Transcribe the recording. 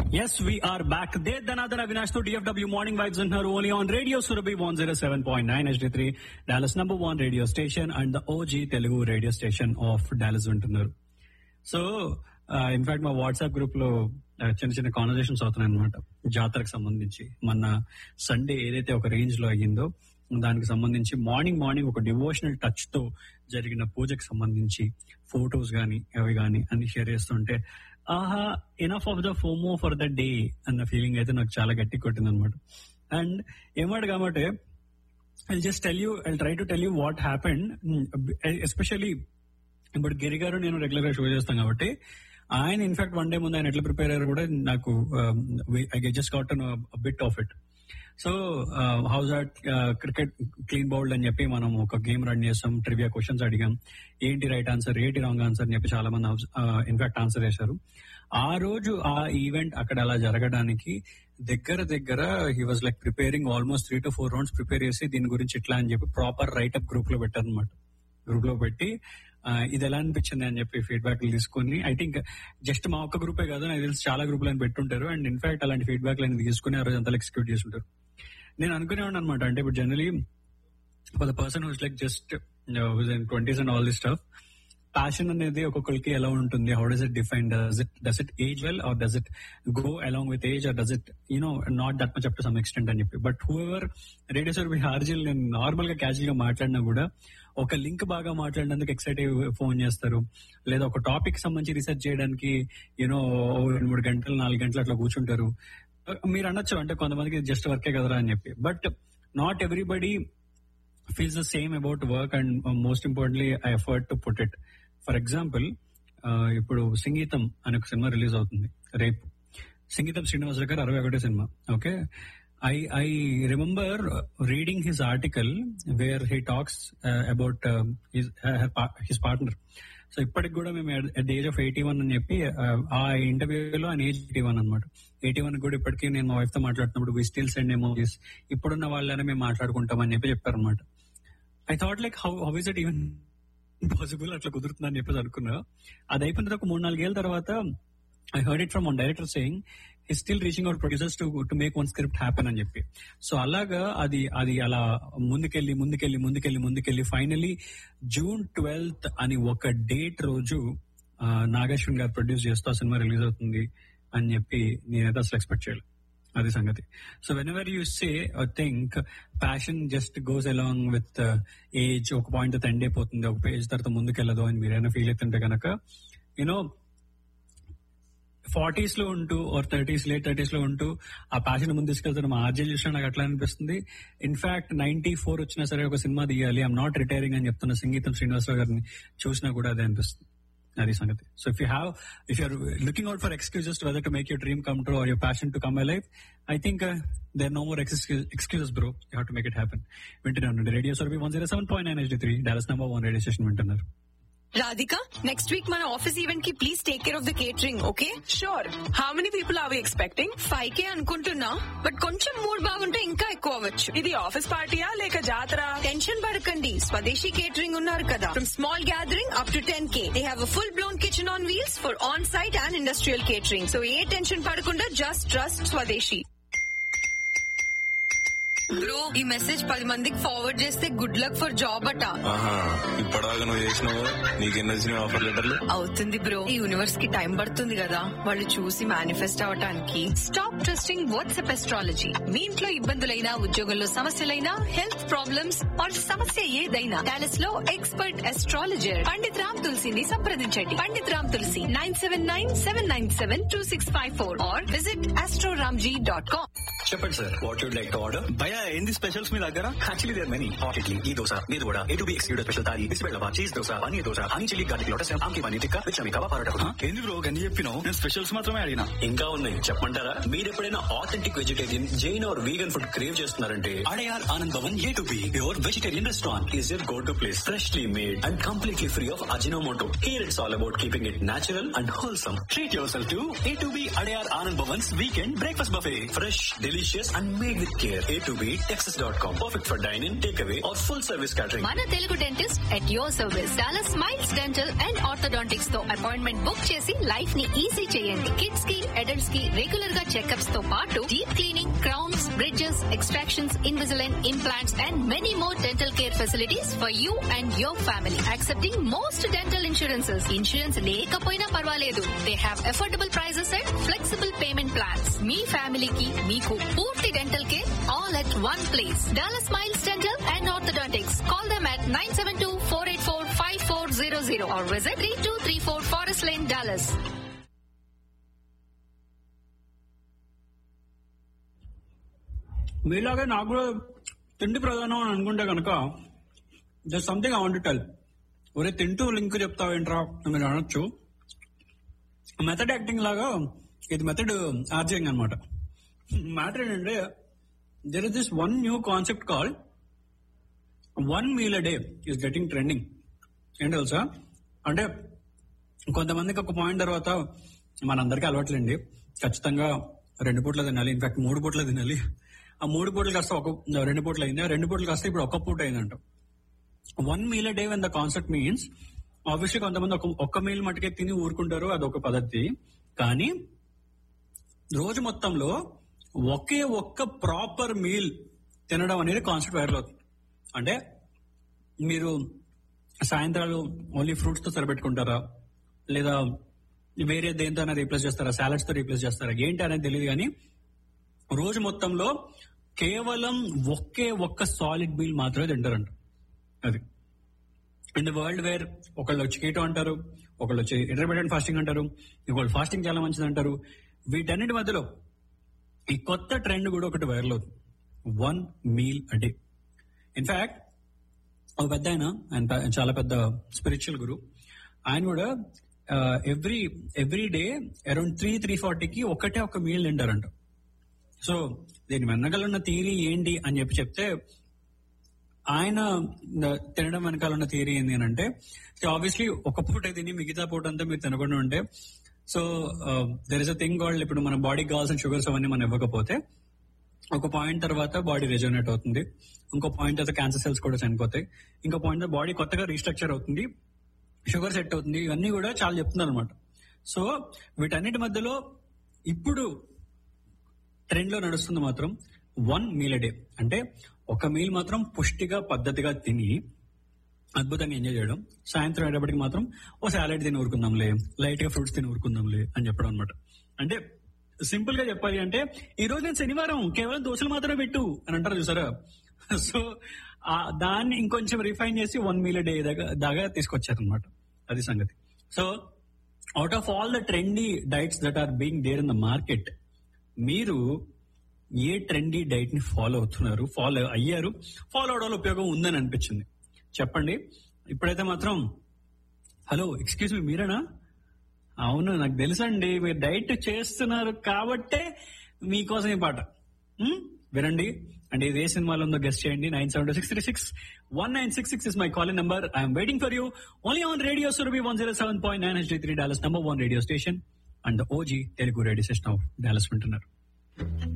Yes, we are back. There, Dhanadhana Avinash to DFW Morning Vibes in her only on Radio Surabhi 107.9 HD3, Dallas number one radio station and the OG Telugu radio station of Dallas ఉంటున్నారు so in fact మా WhatsApp group లో uh, చిన్న చిన్న conversations అవుతున్నాయి అనమాట జాతరకు సంబంధించి మొన్న సండే ఏదైతే ఒక రేంజ్ లో అయ్యిందో దానికి సంబంధించి మార్నింగ్ మార్నింగ్ ఒక డివోషనల్ టచ్ తో జరిగిన పూజకి సంబంధించి ఫొటోస్ గానీ అవి గానీ అన్ని షేర్ చేస్తుంటే ఆహా enough of the FOMO for the day అన్న ఫీలింగ్ అయితే నాకు చాలా గట్టి కొట్టింది అనమాట అండ్ ఏమాట కాబట్టి I just tell you I try to tell you what happened especially ఇప్పుడు గిరి గారు నేను రెగ్యులర్ గా షో చేస్తాం కాబట్టి ఆయన ఇన్ఫాక్ట్ వన్ డే ముందు ఆయన ఎట్లా ప్రిపేర్ అయ్యారు కూడా నాకు I just got bit of it so howzat cricket clean bowled అని చెప్పి మనం ఒక గేమ్ రన్ చేస్తాం ట్రివియా క్వశ్చన్స్ అడిగాం ఏంటి రైట్ ఆన్సర్ ఏంటి రాంగ్ ఆన్సర్ అని చెప్పి చాలా మంది ఇన్ఫాక్ట్ ఆన్సర్ చేశారు ఆ రోజు ఆ ఈవెంట్ అక్కడ అలా జరగడానికి దగ్గర దగ్గర he was like preparing almost three to four rounds prepare చేసి దీని గురించి ఇట్లా అని చెప్పి ప్రాపర్ రైటప్ గ్రూప్ లో పెట్టారు అనమాట గ్రూప్ లో పెట్టి ఆ, ఇది ఎలా అనిపించింది అని చెప్పి ఫీడ్బ్యాక్ తీసుకుని ఐ థింక్ జస్ట్ మా ఒక్క గ్రూపే కాదు నాకు తెలిసి చాలా గ్రూపులు అని పెట్టుంటారు అండ్ ఇన్ఫాక్ట్ అలాంటి ఫీడ్బ్యాక్ అని తీసుకుని ఆ రోజు అంతా ఎక్స్క్యూట్ చేస్తుంటారు నేను అనుకునేవాడిని అనమాట అంటే ఇప్పుడు generally for the person who's like just in twenties and all this stuff passion అనేది ఒక్కొక్కరికి ఎలా ఉంటుంది how does it define does it does it age well or does it go along with age or does it you know not that much up to some extent అని చెప్పి but whoever radio సర్ హార్జిల్ నేను normal గా casual గా మాట్లాడినా కూడా ఒక లింక్ బాగా మాట్లాడినందుకు ఎక్సైట్ అయ్యి ఫోన్ చేస్తారు లేదా ఒక టాపిక్ సంబంధించి రీసెర్చ్ చేయడానికి యూనో రెండు మూడు గంటలు నాలుగు గంటలు అట్లా కూర్చుంటారు మీరు అనొచ్చు అంటే కొంతమందికి జస్ట్ వర్కే కదరా అని చెప్పి but not everybody feels the same about work and most importantly I effort to put it for example ఇప్పుడు సంగీతం అనే ఒక సినిమా రిలీజ్ అవుతుంది రేపు సంగీతం శ్రీనివాస గారు అరవై ఒకటే cinema okay I I remember reading his article where he talks about his partner so ఇప్పటికి కూడా మేము at the age of eighty one అని చెప్పి uh, ఆ ఇంటర్వ్యూలో ఆయన ఏజ్ ఎయిటీ వన్ అనమాట ఎయిటీ వన్ కూడా ఇప్పటికీ నేను మా వైఫ్ తో మాట్లాడుతున్నప్పుడు వి స్టిల్ సెండ్ ఎమోజీస్ ఇప్పుడున్న వాళ్ళనే మేము మాట్లాడుకుంటాం అని చెప్పి చెప్పారనమాట I thought like how how is it even possible అట్లా కుదురుతుందని చెప్పేసి అనుకున్నా అది అయిపోయిన తర్వాత ఒక మూడు నాలుగేళ్ల తర్వాత I heard it from one director saying he still reaching out producers to to make one script happen అని చెప్పి సో అలాగా అది అది అలా ముందుకెళ్లి ముందుకెళ్లి ముందుకెళ్లి ముందుకెళ్లి ఫైనలీ జూన్ ట్వెల్త్ అని ఒక డేట్ రోజు ఆ, నాగేశ్వన్ గారు ప్రొడ్యూస్ చేస్తూ ఆ సినిమా రిలీజ్ అవుతుంది అని చెప్పి నేనైతే అసలు ఎక్స్పెక్ట్ చేయలేదు అది సంగతి so whenever you say think passion just goes along with age ఒక పాయింట్ తర్వాత ఎండ్ అయిపోతుంది ఒక పేజ్ తర్వాత ముందుకెళ్ళదు అని మీరైనా ఫీల్ అవుతుంటే కనుక యూనో ఫార్టీస్ లో ఉంటూ ఆర్ థర్టీస్ లేట్ థర్టీస్ లో ఉంటూ ఆ ప్యాషన్ ముందు తీసుకెళ్తున్న మా ఆర్జన్ చూసినా నాకు అట్లా అనిపిస్తుంది ఇన్ఫాక్ట్ నైన్టీ ఫోర్ వచ్చినా సరే ఒక సినిమా తీయాలి ఐఎమ్ నాట్ రిటైరింగ్ అని చెప్తున్న సంగీతం శ్రీనివాసరావు గారిని చూసినా కూడా అదే అనిపిస్తుంది అది సంగతి so if you have if you're looking out for excuses whether to make your dream come true or your passion to come life I think there no more excuses bro you have to make it happen వింటున్నాను radio సర్వీ one zero seven point nine eighty three Dallas number one radio station వింటున్నారు Radhika next week మన office event కి please take care of the catering okay Sure. How many people are we expecting? Five K అనుకుంటున్నా but కొంచెం mood బాగుంటే ఇంకా ఎక్కువ అవ్వచ్చు ఇది ఆఫీస్ పార్టీయా లేక జాతర టెన్షన్ పడకండి స్వదేశీ కేటరింగ్ ఉన్నారు కదా from small gathering up to ten K they have full blown kitchen on wheels for on site and industrial catering so ఏ టెన్షన్ పడకుండా జస్ట్ ట్రస్ట్ స్వదేశీ బ్రో ఈ మెసేజ్ పది మందికి ఫార్వర్డ్ చేస్తే గుడ్ లక్ ఫర్ జాబ్ అట ఆహా ఇప్పటిదాకా నువ్వు చేసినావు నీకెన్ని వచ్చినాయి ఆఫర్ లెటర్లు అవుతుంది బ్రో ఈ యూనివర్స్ కి టైం పడుతుంది కదా వాళ్ళు చూసి మేనిఫెస్ట్ అవటానికి స్టాప్ ట్రస్టింగ్ వాట్సాప్ ఎస్ట్రాలజీ మీ ఇంట్లో ఇబ్బందులైనా ఉద్యోగంలో సమస్యలైనా హెల్త్ ప్రాబ్లమ్స్ ఆర్ సమస్య ఏదైనా డాలస్ లో ఎక్స్పర్ట్ ఎస్ట్రాలజర్ పండిత్ రామ్ తులసిని సంప్రదించండి Pandit Ram Tulsi nine seven nine seven nine seven two six five four or visit Astroramji dot com చెప్పండి sir what you'd like to order భయ ఏంది స్పెషల్స్ మీ దగ్గర actually there many hot idli ఈ దోశ మీరు కూడా ఏ టు బి ఎక్స్క్యూడెడ్ స్పెషల్ తాలి బిస్బెల్లవా cheese dosa paneer dosa honey chilli garlic lotus ఆమ్కి పనీర్ టిక్కా విచమి కవా పరోటా ఏంది బ్రో గన్ని చెప్పినావు నేను స్పెషల్స్ మాత్రమే అడిగినా ఇంకా ఉన్నాయి చెప్పమంటారా మీరు ఎప్పుడైనా authentic vegetarian Jain or vegan food crave చేస్తున్నారంటే Adyar Anand Bhavan A two B your vegetarian restaurant is your go to place freshly made and completely free of Ajinomoto here it's all about keeping it natural and wholesome treat yourself to A two B Adyar Anand Bhavan's weekend breakfast buffet fresh delicious and made with care A two B meet texas.com. Perfect for dine-in, takeaway, or full service catering. మన Telugu dentist at your service Dallas Smiles Dental and Orthodontics తో appointment book చేసి life ని easy చేయండి kids కి adults కి regular గా checkups తో పాటు deep cleaning crowns bridges extractions Invisalign implants and many more dental care facilities for you and your family accepting most dental insurances insurance లేకపోయినా పర్వాలేదు they have affordable prices and flexible payment plans మీ ఫ్యామిలీకి మీకు పూర్తి dental care all at one place Dallas Smiles Dental and Orthodontics call them at 972-484-5400 or visit 3234 Forest Lane, Dallas. మీలాగే నాకు కూడా తిండి ప్రధానం అని అనుకుంటే కనుక just something I want tell ఒరే తింటూ లింక్ చెప్తావేంట్రా అని మీరు అనొచ్చు మెథడ్ యాక్టింగ్ లాగా ఇది మెథడ్ ఆర్జింగ్ అనమాట మ్యాటర్ ఏంటంటే there is this one new concept call one meal a day is getting trending ఏంటి తెలుసా అంటే కొంతమందికి ఒక పాయింట్ తర్వాత మనందరికీ అలవాట్లేండి ఖచ్చితంగా రెండు పూట్ల తినాలి ఇన్ఫాక్ట్ మూడు పూట్ల తినాలి ఆ మూడు పూటలు కాస్త ఒక రెండు పూటలు అయింది ఆ రెండు పూటలు కాస్త ఇప్పుడు ఒక పూట అయిందంట one meal day when the concept means obviously కొంతమంది ఒక ఒక్క మీల్ మటుకే తిని ఊరుకుంటారు అదొక పద్ధతి కానీ రోజు మొత్తంలో ఒకే ఒక్క ప్రాపర్ మీల్ తినడం అనేది కాన్సెప్ట్ వైరల్ అవుతుంది అంటే మీరు సాయంత్రాలు ఓన్లీ ఫ్రూట్స్ తో సరిపెట్టుకుంటారా లేదా వేరే దేంతో రీప్లేస్ చేస్తారా సాలడ్స్ తో రీప్లేస్ చేస్తారా ఏంటి అనేది తెలియదు కానీ రోజు మొత్తంలో కేవలం ఒకే ఒక్క సాలిడ్ మీల్ మాత్రమే తింటారంట అది ఇన్ ద వరల్డ్ వేర్ ఒకళ్ళు వచ్చి కీటో అంటారు ఒకళ్ళు వచ్చి ఇంటర్మీడియట్ ఫాస్టింగ్ అంటారు ఇంకొకళ్ళు ఫాస్టింగ్ చాలా మంచిది అంటారు వీటన్నిటి మధ్యలో ఈ కొత్త ట్రెండ్ కూడా ఒకటి వైరల్ అవుతుంది one meal a day in fact ఒక పెద్ద ఆయన ఆయన ప- చాలా పెద్ద స్పిరిచువల్ గురు ఆయన కూడా every every day around three three ఫార్టీకి ఒకటే ఒక మీల్ తింటారంట సో దీని వెనకాల ఉన్న థియరీ ఏంటి అని చెప్పి చెప్తే ఆయన ద- తినడం వెనకాల ఉన్న థియరీ ఏంటి అని అంటే ఆబ్వియస్లీ ఒక పూట తిని మిగతా పూట అంతా మీరు తినకుండా ఉంటే so there is a thing called ఇప్పుడు మన బాడీకి కావాల్సిన షుగర్స్ అవన్నీ మనం ఇవ్వకపోతే ఒక పాయింట్ తర్వాత బాడీ రెజోనేట్ అవుతుంది ఇంకో పాయింట్ తర్వాత క్యాన్సర్ సెల్స్ కూడా చనిపోతాయి ఇంకో పాయింట్ బాడీ కొత్తగా రీస్ట్రక్చర్ అవుతుంది షుగర్ సెట్ అవుతుంది ఇవన్నీ కూడా చాలా చెప్తున్నారు అనమాట సో వీటన్నిటి మధ్యలో ఇప్పుడు ట్రెండ్ లో నడుస్తుంది మాత్రం వన్ మీల్ డే అంటే ఒక మీల్ మాత్రం పుష్టిగా పద్ధతిగా తిని అద్భుతంగా ఎంజాయ్ చేయడం సాయంత్రం అయ్యేటప్పటికి మాత్రం ఓ సాలెడ్ తిని ఊరుకుందాంలే లైట్ గా ఫ్రూట్స్ తిని ఊరుకుందాంలే అని చెప్పడం అనమాట అంటే సింపుల్ గా చెప్పాలి అంటే ఈ రోజు నేను శనివారం కేవలం దోశలు మాత్రమే పెట్టు అని అంటారు చూసారా సో ఆ దాన్ని ఇంకొంచెం రిఫైన్ చేసి వన్ మీల్ డే దాకా దాకా తీసుకొచ్చారనమాట అది సంగతి so out of all the trendy diets that are being there in the market మీరు ఏ ట్రెండీ డైట్ ని ఫాలో అవుతున్నారు ఫాలో అయ్యారు ఫాలో అవడం వల్ల ఉపయోగం ఉందని అనిపించింది చెప్పండి ఇప్పుడైతే మాత్రం హలో ఎక్స్క్యూజ్ మీ మీరేనా అవును నాకు తెలుసండి మీరు డైట్ చేస్తున్నారు కాబట్టే మీకోసం ఈ పాట హ్మ్? వినండి అంటే ఇది ఏ సినిమాలో ఉందో గెస్ట్ చేయండి nine seven six three six one nine six six is my calling number I'm waiting for you only on radio Surabhi one zero seven point nine H three Dallas number one radio station and OG Telugu radio station of Dallas వింటున్నారు